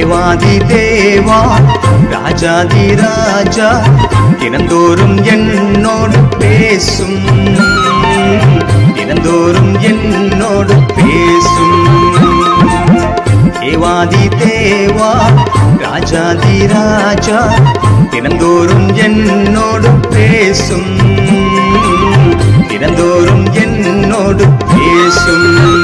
தேவாதி தேவா ராஜாதி ராஜா தினந்தோறும் என்னோடு பேசும் தினந்தோறும் என்னோடு பேசும் தேவாதி தேவா ராஜாதி ராஜா தினந்தோறும் என்னோடு பேசும் தினந்தோறும் என்னோடு பேசும்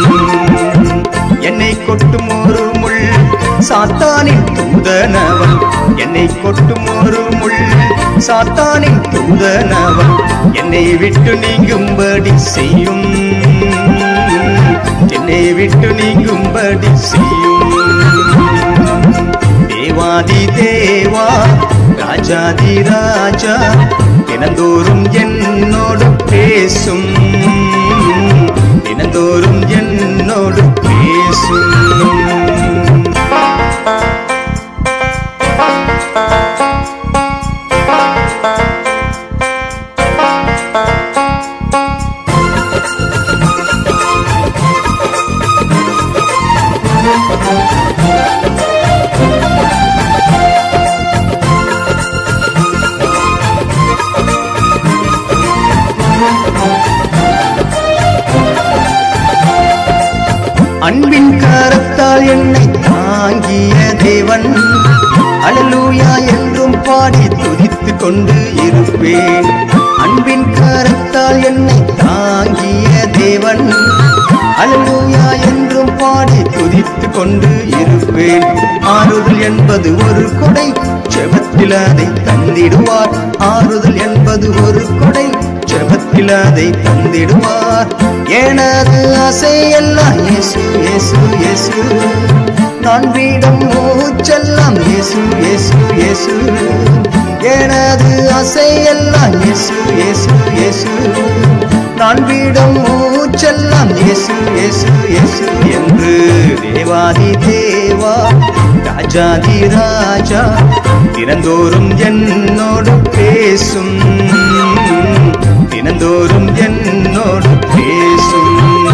என்னை கொட்டும் ஒரு முள் சாத்தானின் தூதனவன் என்னை கொட்டும் ஒரு முள் சாத்தானின் தூதனவன் என்னை விட்டு நீங்கும்படி செய்யும் என்னை விட்டு நீங்கும்படி செய்யும் தேவாதி தேவா ராஜாதி ராஜா தினந்தோறும் என்னோடு பேசும் தினந்தோறும் என்னோடு பேசும் அன்பின் கரத்தால் என்னை தாங்கிய தேவன் அலலூயா என்றும் பாடி துதித்து கொண்டு இருப்பேன் அன்பின் கரத்தால் என்னை தாங்கிய தேவன் அலலூயா என்றும் பாடி துதித்து கொண்டு இருப்பேன் ஆறுதல் என்பது ஒரு கொடை செபத்தில் அதை தந்திடுவார் ஆறுதல் என்பது ஒரு கொடை ஜபத்தில் அதை தந்திடுவார் எனது ஆசையெல்லாம் இயேசு இயேசு இயேசு நான் வீடம் மூச்செல்லாம் இயேசு இயேசு இயேசு எனது ஆசையெல்லாம் இயேசு இயேசு இயேசு நான் வீடம் மூச்செல்லாம் இயேசு இயேசு இயேசு என்று தேவாதி தேவா ராஜாதி ராஜா தினந்தோறும் என்னோடு பேசும் தினந்தோறும் என்னோடு பேசும்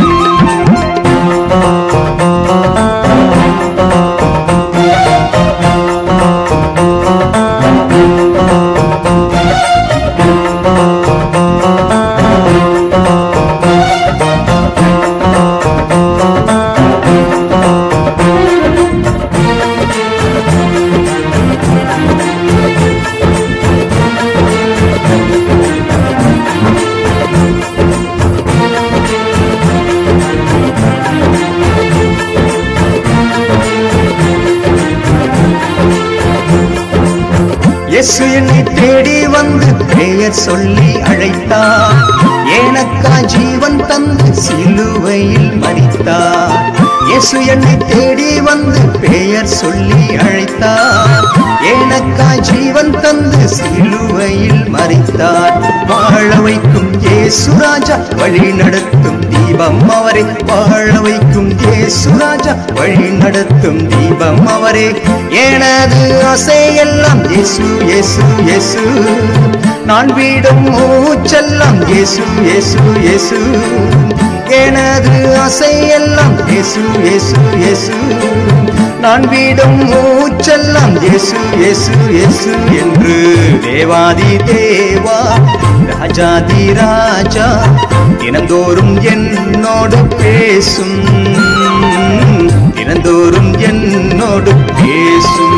இயேசு என்னை தேடி வந்து பெயர் சொல்லி அழைத்தார் எனக்கா ஜீவன் தந்து சிலுவையில் மறித்தார் இயேசு என்னை தேடி வந்து பெயர் சொல்லி அழைத்தார் எனக்கா ஜீவன் தந்து சிலுவையில் மறித்தார் வாழ வைக்கும் இயேசு ராஜா வழி நடத்தும் தீபம் அவரே வாழ வைக்கும் இயேசு ராஜா வழி நடத்தும் தீபம் அவரே எனது ஆசையெல்லாம் இயேசு இயேசு இயேசு நான் வீடும் மூச்செல்லாம் இயேசு இயேசு இயேசு எனது ஆசையெல்லாம் இயேசு இயேசு இயேசு நான் வீடும் மூச்செல்லாம் இயேசு இயேசு இயேசு என்று தேவாதி தேவா ராஜாதி ராஜா தினந்தோறும் என்னோடு பேசும் தினந்தோறும் என்னோடு பேசும்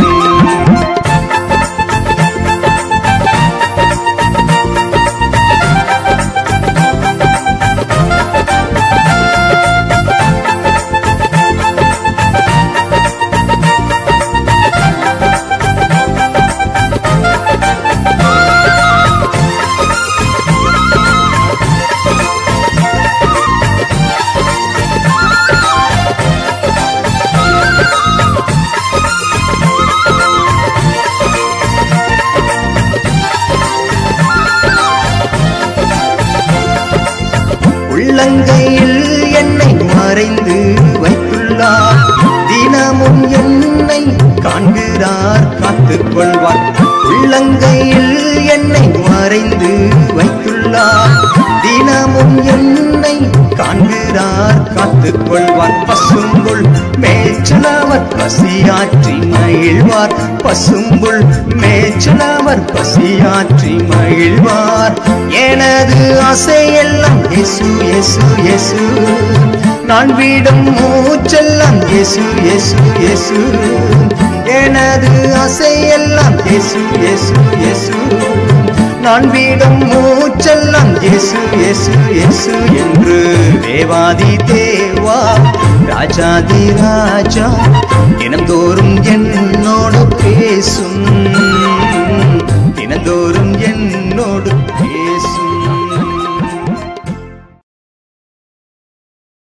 உள்ளங்கையில் என்னை மறைந்து வைத்துள்ளார் தினமும் என்னை காண்கிறார் காத்துக் கொள்வார் உள்ளங்கையில் என்னை மறைந்து வைத்துள்ளார் தினமும் என்னை காண்கிறார் காத்துக் கொள்வார் பசும்புல் மேய்ச்சலவர் பசியாற்றி மகிழ்வார் பசும்புல் மேய்ச்சலவர் பசியாற்றி மகிழ்வார் எனது ஆசையெல்லாம் இயேசு இயேசு இயேசு நான் விடும் மூச்செல்லாம் இயேசு இயேசு இயேசு எனது ஆசையெல்லாம் இயேசு இயேசு இயேசு நான் விடும் மூச்செல்லாம் இயேசு இயேசு இயேசு என்று தேவாதி தேவா ராஜாதி ராஜா தினந்தோறும் என்னோடு பேசும்